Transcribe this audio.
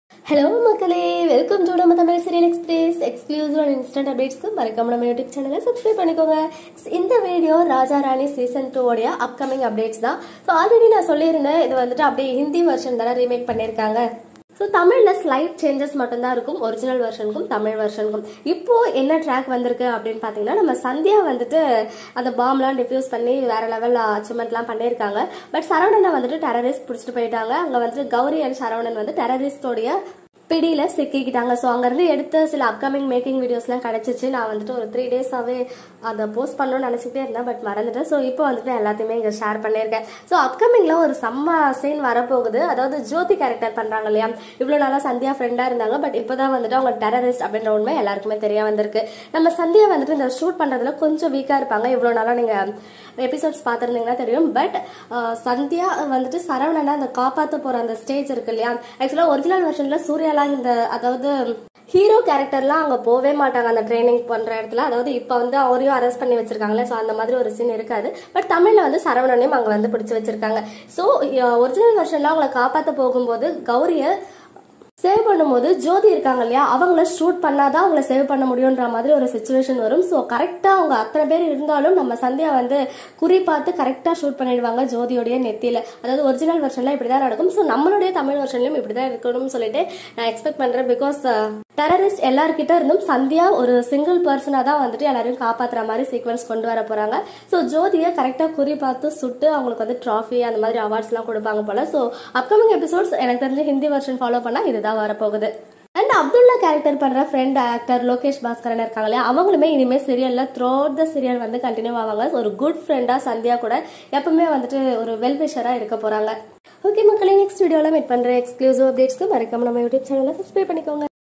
hello மக்களே welcome to நம்ம Tamil serial express exclusive and instant அப்டேட்ஸ்க்கு மறக்காம நம்ம யூடியூப் சேனலை சப்ஸ்கிரைப் பண்ணிக்கோங்க இந்த video Raja Rani season two உடைய அப்கமிங் அப்டேட்ஸ் தான் ஸோ ஆல்ரெடி நான் சொல்லியிருந்தேன் இது வந்துட்டு அப்படியே ஹிந்தி வெர்ஷன் தானே ரீமேக் பண்ணியிருக்காங்க ஸோ தமிழில் ஸ்லைட் சேஞ்சஸ் மட்டும்தான் இருக்கும் ஒரிஜினல் வெர்ஷனுக்கும் தமிழ் வெர்ஷனுக்கும் இப்போ என்ன ட்ராக் வந்திருக்கு அப்படின்னு பார்த்தீங்கன்னா நம்ம சந்தியா வந்துட்டு அந்த பாம்லாம் டிஃப்யூஸ் பண்ணி வேற லெவல் அச்சீவ்மெண்ட்லாம் பண்ணியிருக்காங்க பட் சரவணனை வந்துட்டு டெரரிஸ்ட் பிடிச்சிட்டு போயிட்டாங்க அங்கே வந்துட்டு கௌரி அண்ட் சரவணன் வந்து டெரரிஸ்டோடைய பிடியில சிக்கிக்கிட்டாங்க ஸோ அங்கேருந்து எடுத்த சில அப்கமிங் மேக்கிங் வீடியோஸ்லாம் கிடச்சிச்சு நான் வந்துட்டு ஒரு த்ரீ டேஸாகவே அதை போஸ்ட் பண்ணணும்னு நினச்சிக்கிட்டே இருந்தேன் பட் மறந்துட்டேன் ஸோ இப்போ வந்துட்டு நான் எல்லாத்தையுமே இங்கே ஷேர் பண்ணியிருக்கேன் ஸோ அப்கமிங்கில் ஒரு செம்ம சீன் வரப்போகுது அதாவது ஜோதி கேரக்டர் பண்ணுறாங்க இல்லையா இவ்வளோ நாளாக சந்தியா ஃப்ரெண்டாக இருந்தாங்க பட் இப்போ தான் வந்துட்டு அவங்க டெரரிஸ்ட் அப்படின்ற உண்மை எல்லாருக்குமே தெரிய வந்திருக்கு நம்ம சந்தியா வந்துட்டு இந்த ஷூட் பண்ணுறதுல கொஞ்சம் வீக்காக இருப்பாங்க இவ்வளோ நாளாக நீங்கள் எபிசோட்ஸ் பார்த்துருந்தீங்கன்னா தெரியும் பட் சந்தியா வந்துட்டு சரவணனை அந்த காப்பாற்ற போகிற அந்த ஸ்டேஜ் இருக்கு இல்லையா ஆக்சுவலாக ஒரிஜினல் வெர்ஷனில் சூர்யாலாம் இந்த அதாவது ஹீரோ கேரக்டர்லாம் அங்கே போவே மாட்டாங்க அந்த ட்ரைனிங் பண்ணுற இடத்துல அதாவது இப்போ வந்து அவரையும் அரெஸ்ட் பண்ணி வச்சிருக்காங்களே ஸோ அந்த மாதிரி ஒரு சீன் இருக்காது பட் தமிழில் வந்து சரவணனையும் அங்கே வந்து பிடிச்சி வச்சிருக்காங்க ஸோ ஒரிஜினல் வெர்ஷனில் அவங்களை காப்பாற்ற போகும்போது கௌரியை சேவ் பண்ணும்போது ஜோதி இருக்காங்க இல்லையா அவங்கள ஷூட் பண்ணாதான் அவங்கள சேவ் பண்ண முடியுன்ற மாதிரி ஒரு சுச்சுவேஷன் வரும் ஸோ கரெக்டாக அவங்க அத்தனை பேர் இருந்தாலும் நம்ம சந்தியா வந்து குறி பார்த்து கரெக்டாக ஷூட் பண்ணிடுவாங்க ஜோதியோடைய நெத்தியில் அதாவது ஒரிஜினல் வெர்ஷனில் இப்படி தான் நடக்கும் ஸோ நம்மளுடைய தமிழ் வெர்ஷன்லையும் இப்படி தான் இருக்கணும்னு சொல்லிட்டு நான் எக்ஸ்பெக்ட் பண்ணுறேன் பிகாஸ் டெரரிஸ்ட் எல்லார்கிட்ட இருந்தும் சந்தியா ஒரு சிங்கிள் பர்சனாக தான் வந்துட்டு எல்லாரையும் காப்பாற்றுற மாதிரி சீக்வன்ஸ் கொண்டு வர போகிறாங்க ஸோ ஜோதியை கரெக்டாக குறி பார்த்து சுட்டு அவங்களுக்கு வந்து ட்ராஃபி அந்த மாதிரி அவார்ட்ஸ்லாம் கொடுப்பாங்க போல ஸோ அப்கமிங் எபிசோட்ஸ் எனக்கு தெரிஞ்சு ஹிந்தி வெர்ஷன் ஃபாலோ பண்ணால் இதுதான் வரப்போகுது அண்ட் அப்துல்லா கேரக்டர் பண்ற ஃப்ரெண்ட் ஆக்டர் லோகேஷ் பாஸ்கரன் இருக்காங்க இல்லையா அவங்களுமே இனிமேல் சீரியல்ல த்ரோ த சீரியல் வந்து கண்டினியூ ஆவாங்க ஒரு குட் ஃப்ரெண்டா சந்தியா கூட எப்பவுமே வந்துட்டு ஒரு வெல்விஷரா இருக்க போறாங்க ஓகே மக்களே நெக்ஸ்ட் வீடியோல மீட் பண்ற எக்ஸ்க்ளூசிவ் அப்டேட்ஸ்க்கு மறக்காம நம்ம யூடியூப் சேனலை சப்ஸ்கிரைப் பண்ணிக்கோங்க